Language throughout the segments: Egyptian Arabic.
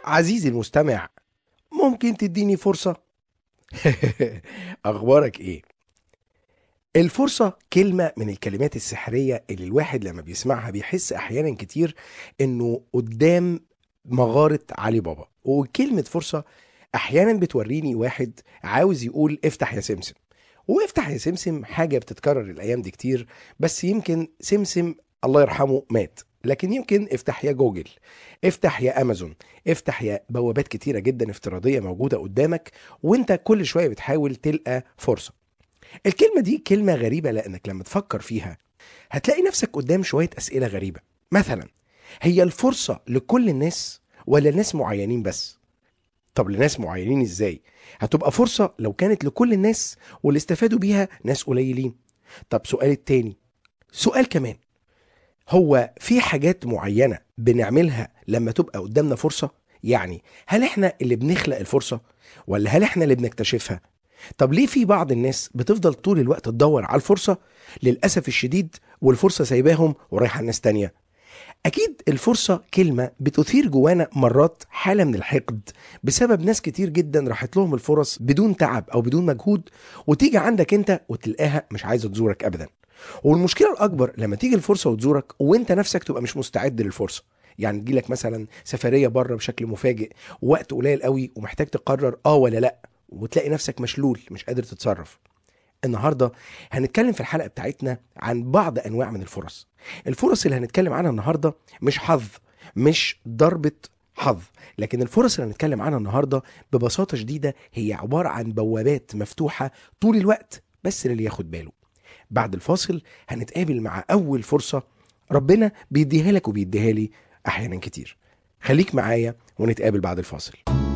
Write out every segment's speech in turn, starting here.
عزيزي المستمع ممكن تديني فرصة؟ أخبارك إيه؟ الفرصة كلمة من الكلمات السحرية اللي الواحد لما بيسمعها بيحس أحيانا كتير إنه قدام مغارة علي بابا وكلمة فرصة أحيانا بتوريني واحد عاوز يقول افتح يا سمسم وافتح يا سمسم حاجة بتتكرر الأيام دي كتير بس يمكن سمسم الله يرحمه مات لكن يمكن افتح يا جوجل افتح يا امازون افتح يا بوابات كتيره جدا افتراضيه موجوده قدامك وانت كل شويه بتحاول تلقى فرصه الكلمه دي كلمه غريبه لانك لما تفكر فيها هتلاقي نفسك قدام شويه اسئله غريبه مثلا هي الفرصه لكل الناس ولا لناس معينين بس طب لناس معينين ازاي هتبقى فرصه لو كانت لكل الناس واللي استفادوا بيها ناس قليلين طب سؤال التاني سؤال كمان هو في حاجات معينة بنعملها لما تبقى قدامنا فرصة؟ يعني هل احنا اللي بنخلق الفرصة؟ ولا هل احنا اللي بنكتشفها؟ طب ليه في بعض الناس بتفضل طول الوقت تدور على الفرصة للأسف الشديد والفرصة سايباهم ورايحة لناس تانية؟ أكيد الفرصة كلمة بتثير جوانا مرات حالة من الحقد بسبب ناس كتير جدا راحت لهم الفرص بدون تعب أو بدون مجهود وتيجي عندك أنت وتلاقيها مش عايزة تزورك أبدا والمشكله الاكبر لما تيجي الفرصه وتزورك وانت نفسك تبقى مش مستعد للفرصه يعني تجيلك مثلا سفريه بره بشكل مفاجئ وقت قليل قوي ومحتاج تقرر اه ولا لا وتلاقي نفسك مشلول مش قادر تتصرف النهارده هنتكلم في الحلقه بتاعتنا عن بعض انواع من الفرص الفرص اللي هنتكلم عنها النهارده مش حظ مش ضربه حظ لكن الفرص اللي هنتكلم عنها النهارده ببساطه شديده هي عباره عن بوابات مفتوحه طول الوقت بس للي ياخد باله بعد الفاصل هنتقابل مع أول فرصة ربنا بيديها لك وبيديها لي أحيانا كتير خليك معايا ونتقابل بعد الفاصل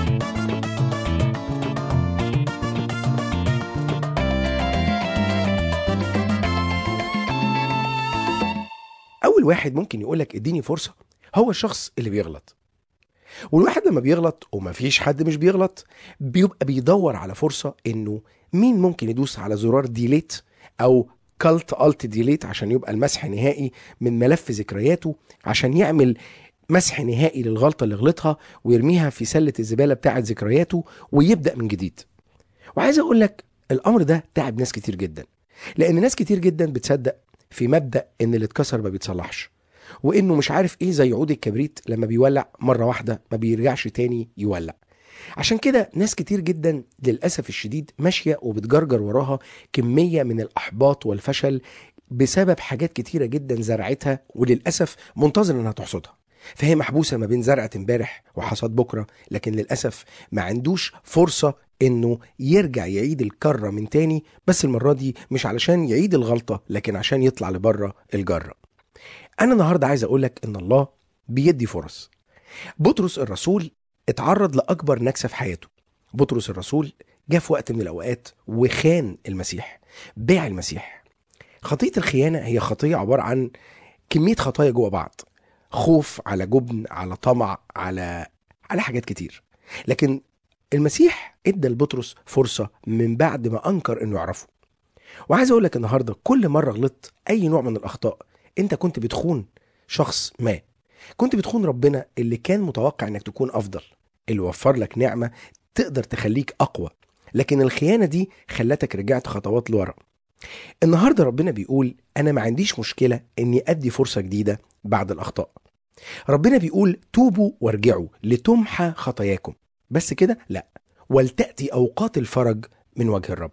أول واحد ممكن يقولك اديني فرصة هو الشخص اللي بيغلط والواحد لما بيغلط ومفيش حد مش بيغلط بيبقى بيدور على فرصة انه مين ممكن يدوس على زرار ديليت او كالت الت ديليت عشان يبقى المسح نهائي من ملف ذكرياته عشان يعمل مسح نهائي للغلطه اللي غلطها ويرميها في سله الزباله بتاعه ذكرياته ويبدا من جديد وعايز اقول لك الامر ده تعب ناس كتير جدا لان ناس كتير جدا بتصدق في مبدا ان اللي اتكسر ما بيتصلحش وانه مش عارف ايه زي عود الكبريت لما بيولع مره واحده ما بيرجعش تاني يولع عشان كده ناس كتير جدا للأسف الشديد ماشية وبتجرجر وراها كمية من الأحباط والفشل بسبب حاجات كتيرة جدا زرعتها وللأسف منتظر إنها تحصدها فهي محبوسة ما بين زرعة امبارح وحصاد بكرة لكن للأسف ما عندوش فرصة إنه يرجع يعيد الكرة من تاني بس المرة دي مش علشان يعيد الغلطة لكن عشان يطلع لبره الجرة أنا النهاردة عايز أقولك إن الله بيدي فرص بطرس الرسول اتعرض لأكبر نكسة في حياته بطرس الرسول جاء في وقت من الأوقات وخان المسيح باع المسيح خطية الخيانة هي خطية عبارة عن كمية خطايا جوه بعض خوف على جبن على طمع على على حاجات كتير لكن المسيح ادى لبطرس فرصة من بعد ما أنكر إنه يعرفه وعايز أقول لك النهاردة كل مرة غلطت أي نوع من الأخطاء أنت كنت بتخون شخص ما كنت بتخون ربنا اللي كان متوقع إنك تكون أفضل اللي وفر لك نعمة تقدر تخليك أقوى لكن الخيانة دي خلتك رجعت خطوات لورا النهاردة ربنا بيقول أنا ما عنديش مشكلة إني أدي فرصة جديدة بعد الأخطاء ربنا بيقول توبوا وارجعوا لتمحى خطاياكم بس كده لا ولتأتي أوقات الفرج من وجه الرب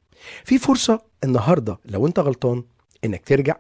في فرصة النهاردة لو أنت غلطان إنك ترجع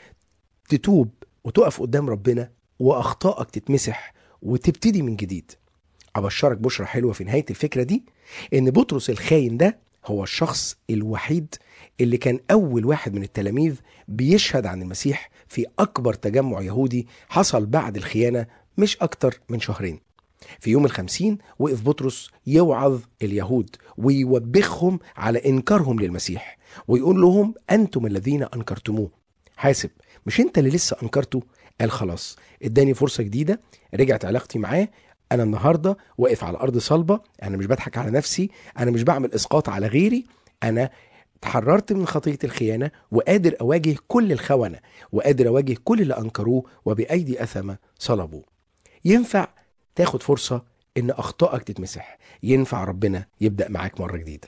تتوب وتقف قدام ربنا وأخطائك تتمسح وتبتدي من جديد أبشرك بشرة حلوة في نهاية الفكرة دي إن بطرس الخاين ده هو الشخص الوحيد اللي كان أول واحد من التلاميذ بيشهد عن المسيح في أكبر تجمع يهودي حصل بعد الخيانة مش أكتر من شهرين في يوم الخمسين وقف بطرس يوعظ اليهود ويوبخهم على إنكارهم للمسيح ويقول لهم أنتم الذين أنكرتموه حاسب مش أنت اللي لسه أنكرته قال خلاص اداني فرصة جديدة رجعت علاقتي معاه انا النهارده واقف على ارض صلبه انا مش بضحك على نفسي انا مش بعمل اسقاط على غيري انا تحررت من خطيه الخيانه وقادر اواجه كل الخونه وقادر اواجه كل اللي انكروه وبايدي اثمه صلبوه ينفع تاخد فرصه ان اخطائك تتمسح ينفع ربنا يبدا معاك مره جديده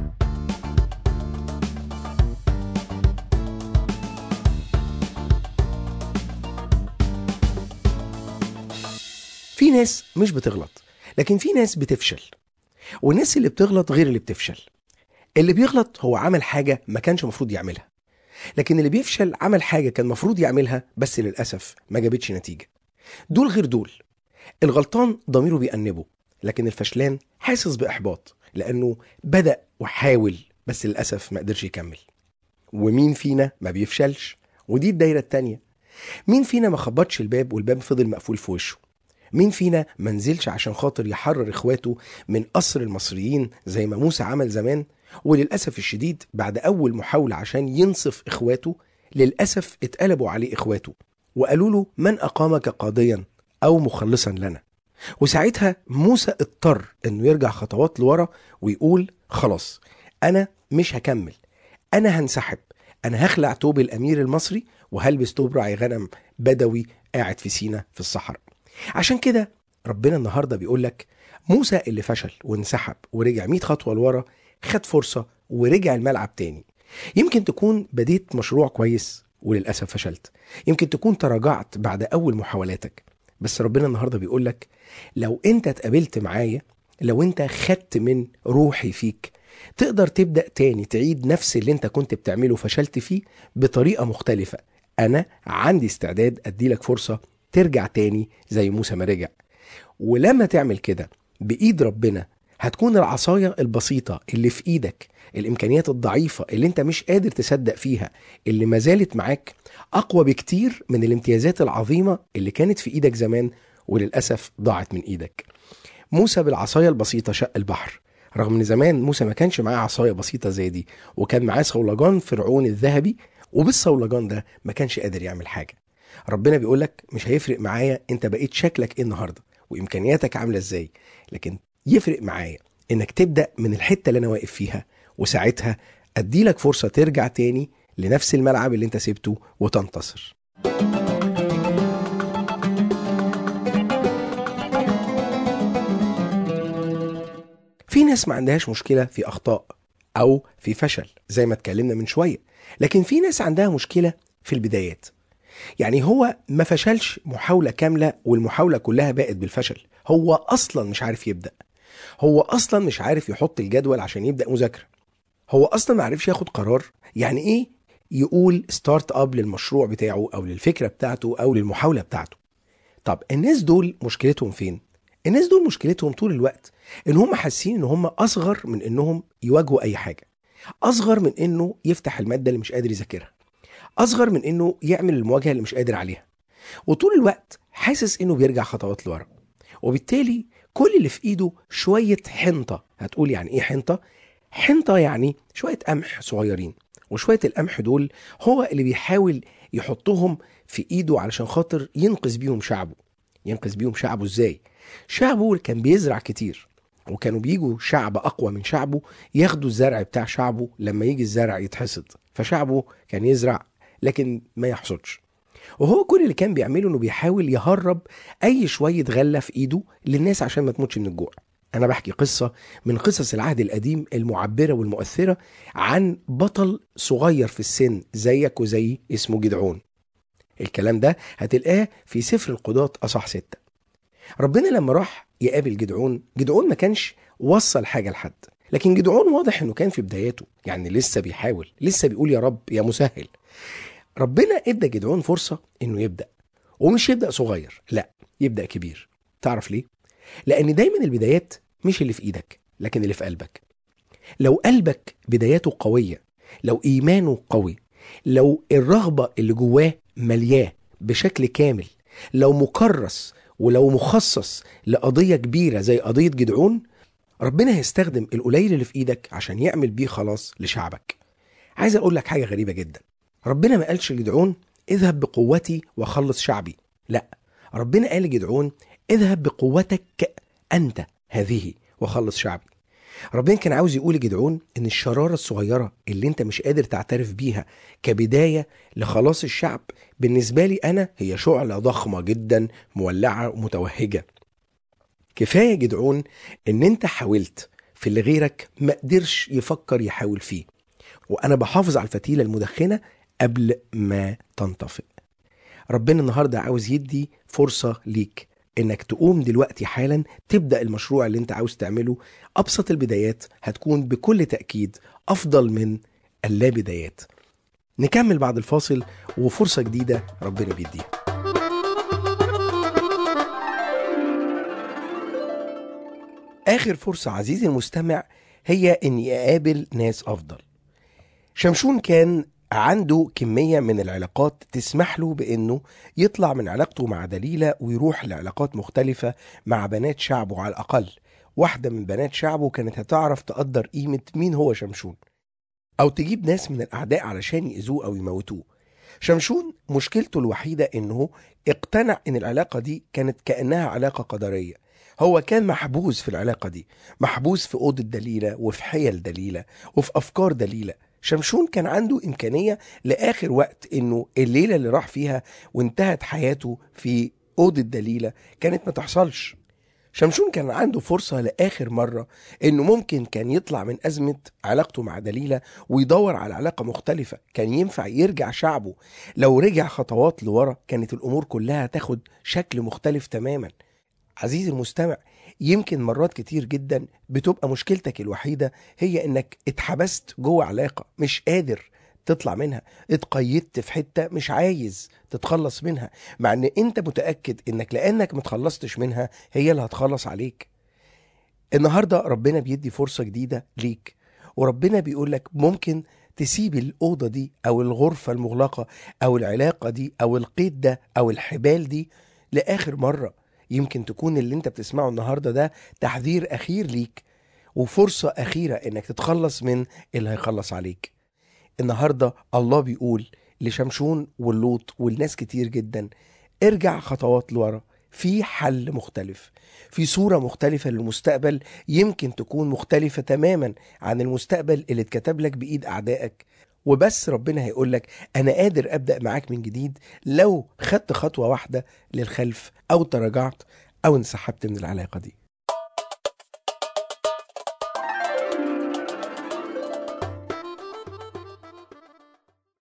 في ناس مش بتغلط لكن في ناس بتفشل والناس اللي بتغلط غير اللي بتفشل اللي بيغلط هو عمل حاجة ما كانش مفروض يعملها لكن اللي بيفشل عمل حاجة كان مفروض يعملها بس للأسف ما جابتش نتيجة دول غير دول الغلطان ضميره بيأنبه لكن الفشلان حاسس بإحباط لأنه بدأ وحاول بس للأسف ما قدرش يكمل ومين فينا ما بيفشلش ودي الدايرة التانية مين فينا ما خبطش الباب والباب فضل مقفول في وشه مين فينا ما نزلش عشان خاطر يحرر اخواته من أسر المصريين زي ما موسى عمل زمان وللأسف الشديد بعد أول محاولة عشان ينصف إخواته للأسف اتقلبوا عليه إخواته وقالوا له من أقامك قاضيا أو مخلصا لنا وساعتها موسى اضطر انه يرجع خطوات لورا ويقول خلاص انا مش هكمل انا هنسحب انا هخلع توب الامير المصري وهلبس توب راعي غنم بدوي قاعد في سينا في الصحراء عشان كده ربنا النهارده بيقول لك موسى اللي فشل وانسحب ورجع 100 خطوه لورا خد فرصه ورجع الملعب تاني يمكن تكون بديت مشروع كويس وللاسف فشلت يمكن تكون تراجعت بعد اول محاولاتك بس ربنا النهارده بيقول لك لو انت اتقابلت معايا لو انت خدت من روحي فيك تقدر تبدا تاني تعيد نفس اللي انت كنت بتعمله وفشلت فيه بطريقه مختلفه انا عندي استعداد اديلك فرصه ترجع تاني زي موسى ما رجع ولما تعمل كده بايد ربنا هتكون العصايه البسيطه اللي في ايدك الامكانيات الضعيفه اللي انت مش قادر تصدق فيها اللي ما زالت معاك اقوى بكتير من الامتيازات العظيمه اللي كانت في ايدك زمان وللاسف ضاعت من ايدك موسى بالعصايه البسيطه شق البحر رغم ان زمان موسى ما كانش معاه عصايه بسيطه زي دي وكان معاه صولجان فرعون الذهبي وبالصولجان ده ما كانش قادر يعمل حاجه ربنا بيقول لك مش هيفرق معايا انت بقيت شكلك ايه النهارده وامكانياتك عامله ازاي لكن يفرق معايا انك تبدا من الحته اللي انا واقف فيها وساعتها اديلك فرصه ترجع تاني لنفس الملعب اللي انت سبته وتنتصر في ناس ما عندهاش مشكله في اخطاء او في فشل زي ما اتكلمنا من شويه لكن في ناس عندها مشكله في البدايات يعني هو ما فشلش محاوله كامله والمحاوله كلها بقت بالفشل هو اصلا مش عارف يبدا هو اصلا مش عارف يحط الجدول عشان يبدا مذاكره هو اصلا ما عرفش ياخد قرار يعني ايه يقول ستارت اب للمشروع بتاعه او للفكره بتاعته او للمحاوله بتاعته طب الناس دول مشكلتهم فين الناس دول مشكلتهم طول الوقت ان هم حاسين ان هم اصغر من انهم يواجهوا اي حاجه اصغر من انه يفتح الماده اللي مش قادر يذاكرها اصغر من انه يعمل المواجهه اللي مش قادر عليها وطول الوقت حاسس انه بيرجع خطوات لورا وبالتالي كل اللي في ايده شويه حنطه هتقول يعني ايه حنطه حنطه يعني شويه قمح صغيرين وشويه القمح دول هو اللي بيحاول يحطهم في ايده علشان خاطر ينقذ بيهم شعبه ينقذ بيهم شعبه ازاي شعبه كان بيزرع كتير وكانوا بيجوا شعب اقوى من شعبه ياخدوا الزرع بتاع شعبه لما يجي الزرع يتحصد فشعبه كان يزرع لكن ما يحصدش وهو كل اللي كان بيعمله انه بيحاول يهرب اي شويه غله في ايده للناس عشان ما تموتش من الجوع انا بحكي قصه من قصص العهد القديم المعبره والمؤثره عن بطل صغير في السن زيك وزي اسمه جدعون الكلام ده هتلقاه في سفر القضاة اصح ستة ربنا لما راح يقابل جدعون جدعون ما كانش وصل حاجه لحد لكن جدعون واضح انه كان في بداياته يعني لسه بيحاول لسه بيقول يا رب يا مسهل ربنا ادى جدعون فرصه انه يبدا ومش يبدا صغير لا يبدا كبير تعرف ليه لان دايما البدايات مش اللي في ايدك لكن اللي في قلبك لو قلبك بداياته قويه لو ايمانه قوي لو الرغبه اللي جواه ملياه بشكل كامل لو مكرس ولو مخصص لقضيه كبيره زي قضيه جدعون ربنا هيستخدم القليل اللي في ايدك عشان يعمل بيه خلاص لشعبك عايز اقول لك حاجه غريبه جدا ربنا ما قالش لجدعون اذهب بقوتي وخلص شعبي لا ربنا قال لجدعون اذهب بقوتك انت هذه وخلص شعبي ربنا كان عاوز يقول لجدعون ان الشراره الصغيره اللي انت مش قادر تعترف بيها كبدايه لخلاص الشعب بالنسبه لي انا هي شعله ضخمه جدا مولعه ومتوهجه كفاية جدعون ان انت حاولت في اللي غيرك ما قدرش يفكر يحاول فيه وانا بحافظ على الفتيلة المدخنة قبل ما تنطفئ ربنا النهاردة عاوز يدي فرصة ليك انك تقوم دلوقتي حالا تبدأ المشروع اللي انت عاوز تعمله ابسط البدايات هتكون بكل تأكيد افضل من اللا بدايات نكمل بعد الفاصل وفرصة جديدة ربنا بيديها آخر فرصة عزيزي المستمع هي إني أقابل ناس أفضل شمشون كان عنده كمية من العلاقات تسمح له بأنه يطلع من علاقته مع دليلة ويروح لعلاقات مختلفة مع بنات شعبه على الأقل واحدة من بنات شعبه كانت هتعرف تقدر قيمة مين هو شمشون أو تجيب ناس من الأعداء علشان يأذوه أو يموتوه شمشون مشكلته الوحيدة إنه اقتنع إن العلاقة دي كانت كأنها علاقة قدرية هو كان محبوس في العلاقة دي محبوس في أوضة دليلة وفي حيل دليلة وفي أفكار دليلة شمشون كان عنده إمكانية لآخر وقت إنه الليلة اللي راح فيها وانتهت حياته في أوضة دليلة كانت ما تحصلش شمشون كان عنده فرصة لآخر مرة إنه ممكن كان يطلع من أزمة علاقته مع دليلة ويدور على علاقة مختلفة كان ينفع يرجع شعبه لو رجع خطوات لورا كانت الأمور كلها تاخد شكل مختلف تماما عزيزي المستمع يمكن مرات كتير جدا بتبقى مشكلتك الوحيدة هي انك اتحبست جوه علاقة مش قادر تطلع منها اتقيدت في حتة مش عايز تتخلص منها مع ان انت متأكد انك لانك متخلصتش منها هي اللي هتخلص عليك النهاردة ربنا بيدي فرصة جديدة ليك وربنا بيقولك ممكن تسيب الأوضة دي أو الغرفة المغلقة أو العلاقة دي أو القيد ده أو الحبال دي لآخر مرة يمكن تكون اللي انت بتسمعه النهارده ده تحذير اخير ليك وفرصه اخيره انك تتخلص من اللي هيخلص عليك النهارده الله بيقول لشمشون واللوط والناس كتير جدا ارجع خطوات لورا في حل مختلف في صورة مختلفة للمستقبل يمكن تكون مختلفة تماما عن المستقبل اللي اتكتب لك بإيد أعدائك وبس ربنا هيقول لك أنا قادر أبدأ معاك من جديد لو خدت خطوة واحدة للخلف أو تراجعت أو انسحبت من العلاقة دي